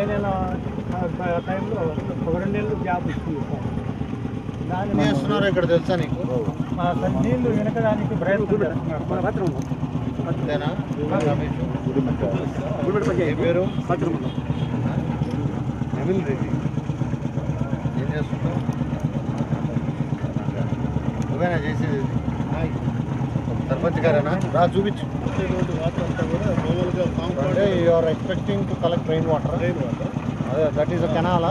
మే నెల ఆ టైంలో ఒక రెండు నెలలు గ్యాప్ ఇస్తుంది సార్ దాని ఏం చేస్తున్నారు ఇక్కడ తెలుసా నీకు ఆ సార్ నీళ్లు వెనకడానికి ప్రయత్నం చేస్తున్నారు అంతేనా రమేష్ ఏ పేరు నవీన్ రెడ్డి ఏం చేస్తున్నావు నువ్వేనా చేసేది సర్పంచ్ గారేనా రా చూపించు అంటే you're expecting to collect rain water అదే దట్ ఈస్ కెనాలా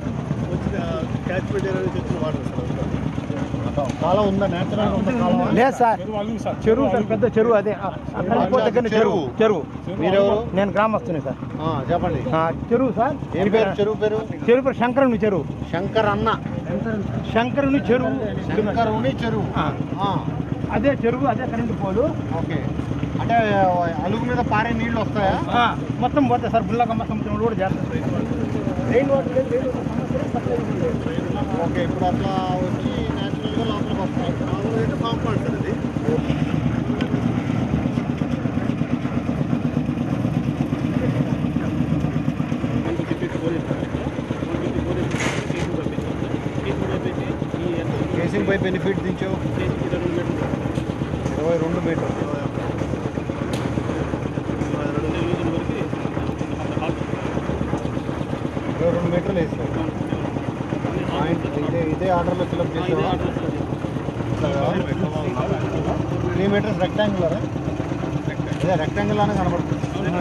కాలం ఉందా నేచురల్ ఉందా కాలం లేదు సార్ చెరువు సార్ పెద్ద చెరువు అదే ఆ, ఆ కలిపో దగ్గర చెరువు చెరువు మీరెవరు నేను గ్రామస్తుని సార్ ఆ, చెప్పండి ఆ, చెరువు సార్ ఏం పేరు చెరువు పేరు చెరువు పేరు శంకరుని చెరువు శంకర్ అన్న శంకరుని చెరువు శంకరుని చెరువు ఆ, ఆ, అదే చెరువు అదే కరెంటు పోలు ఓకే అంటే అలుగు మీద పారే నీళ్ళు వస్తాయా ఆ, మొత్తం పోతే సార్ బుల్లకమ్మ సముద్రంలో కూడా చేస్తారు రెయిన్ వాటర్ లేదు, రెయిన్ వాటర్ సమస్య లేదు, పట్టలేదు లేదు. ఓకే ఇప్పుడు అట్లా వచ్చి న్యాచురల్గా లోపలికి వస్తాయి అయితే కాంపౌండ్ సార్ ఇది కేసింగ్ పై బెనిఫిట్ దించావు ఇరవై రెండు మీటర్లు ఇరవై రెండు మీటర్లు వేసావు పాయింట్ ఇదే ఇదే ఆర్డర్లో ఫిల్అప్ చేసావా త్రీ మీటర్స్ రెక్టాంగులరా అదే రెక్టాంగిల్ లానే కనబడుతుంది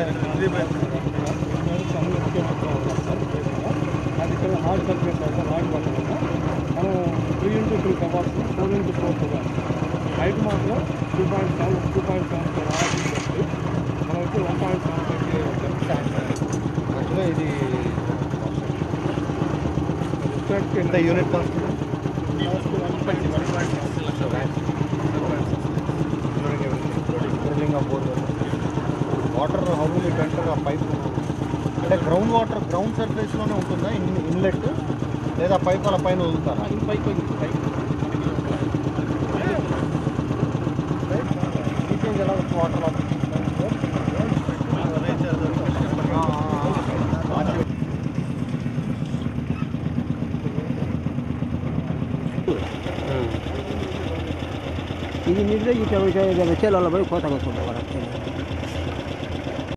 అది ఇక్కడ hard surface sir hard water మనం three into three covers four into four covers height మాత్రం two point seven two point seven four మనం వచ్చి వన్ పాయింట్ సెవెన్ యాక్చువల్గా ఇది ఫైవ్ ఎంత unit cost water how will it enter ఆ pipe అంటే ground water ground సర్ఫేస్లోనే ఉంటుందా ఇన్ ఇన్లెట్ లేదా పైప్ అలా పైన వదులుతారా లీకేజ్ ఎలా వస్తుంది వాటర్ ఇది నిద్ర ఈ చేలో పోయి కోత కొట్టుకుంటాం